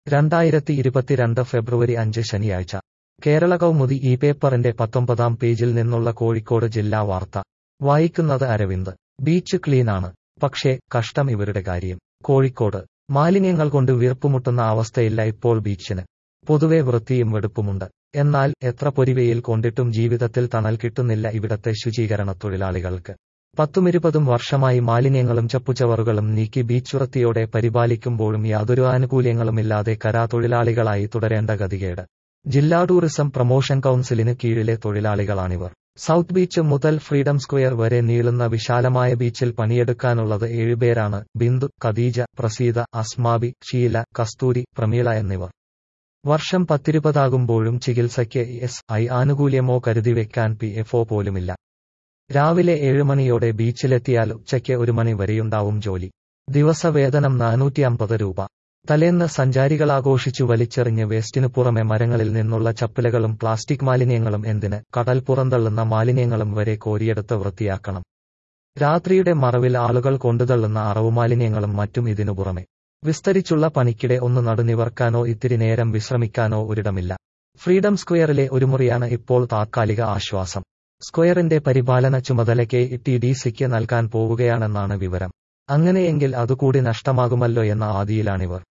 രണ്ടായിരത്തി ഇരുപത്തിരണ്ട് ഫെബ്രുവരി അഞ്ച് ശനിയാഴ്ച കേരള കൗമുദി ഈ പേപ്പറിന്റെ പത്തൊമ്പതാം പേജിൽ നിന്നുള്ള കോഴിക്കോട് ജില്ലാ വാർത്ത വായിക്കുന്നത് അരവിന്ദ് ബീച്ച് ക്ലീനാണ് പക്ഷേ കഷ്ടം ഇവരുടെ കാര്യം കോഴിക്കോട് മാലിന്യങ്ങൾ കൊണ്ട് വീർപ്പുമുട്ടുന്ന അവസ്ഥയില്ല ഇപ്പോൾ ബീച്ചിന് പൊതുവെ വൃത്തിയും വെടുപ്പുമുണ്ട് എന്നാൽ എത്ര പൊരിവെയിൽ കൊണ്ടിട്ടും ജീവിതത്തിൽ തണൽ കിട്ടുന്നില്ല ഇവിടത്തെ ശുചീകരണ തൊഴിലാളികൾക്ക് പത്തുമിരുപതും വർഷമായി മാലിന്യങ്ങളും ചപ്പുചവറുകളും നീക്കി ബീച്ച് വൃത്തിയോടെ പരിപാലിക്കുമ്പോഴും യാതൊരു ആനുകൂല്യങ്ങളുമില്ലാതെ കരാതൊഴിലാളികളായി തുടരേണ്ട ഗതികേട് ജില്ലാ ടൂറിസം പ്രൊമോഷൻ കൗൺസിലിന് കീഴിലെ തൊഴിലാളികളാണിവർ സൗത്ത് ബീച്ച് മുതൽ ഫ്രീഡം സ്ക്വയർ വരെ നീളുന്ന വിശാലമായ ബീച്ചിൽ പണിയെടുക്കാനുള്ളത് ഏഴുപേരാണ് ബിന്ദു ഖദീജ പ്രസീത അസ്മാബി ഷീല കസ്തൂരി പ്രമീള എന്നിവർ വർഷം പത്തിരുപതാകുമ്പോഴും ചികിത്സയ്ക്ക് എസ് ഐ ആനുകൂല്യമോ കരുതിവെക്കാൻ പി എഫ്ഒ പോലുമില്ല രാവിലെ ഏഴ് മണിയോടെ ബീച്ചിലെത്തിയാൽ ഉച്ചയ്ക്ക് ഒരു മണി വരെയുണ്ടാവും ജോലി ദിവസവേതനം നാനൂറ്റി അമ്പത് രൂപ തലേന്ന് സഞ്ചാരികളാഘോഷിച്ചു വലിച്ചെറിഞ്ഞ് വേസ്റ്റിനു പുറമെ മരങ്ങളിൽ നിന്നുള്ള ചപ്പലുകളും പ്ലാസ്റ്റിക് മാലിന്യങ്ങളും എന്തിന് കടൽ പുറന്തള്ളുന്ന മാലിന്യങ്ങളും വരെ കോരിയെടുത്ത് വൃത്തിയാക്കണം രാത്രിയുടെ മറവിൽ ആളുകൾ കൊണ്ടുതള്ളുന്ന അറവുമാലിന്യങ്ങളും മറ്റും ഇതിനു പുറമെ വിസ്തരിച്ചുള്ള പണിക്കിടെ ഒന്ന് നടുനിവർക്കാനോ ഇത്തിരി നേരം വിശ്രമിക്കാനോ ഒരിടമില്ല ഫ്രീഡം സ്ക്വയറിലെ ഒരു മുറിയാണ് ഇപ്പോൾ താത്കാലിക ആശ്വാസം സ്ക്വയറിന്റെ പരിപാലന ചുമതല കെ ടി ഡി സിക്ക് നൽകാൻ പോവുകയാണെന്നാണ് വിവരം അങ്ങനെയെങ്കിൽ അതുകൂടി നഷ്ടമാകുമല്ലോ എന്ന ആദിയിലാണിവർ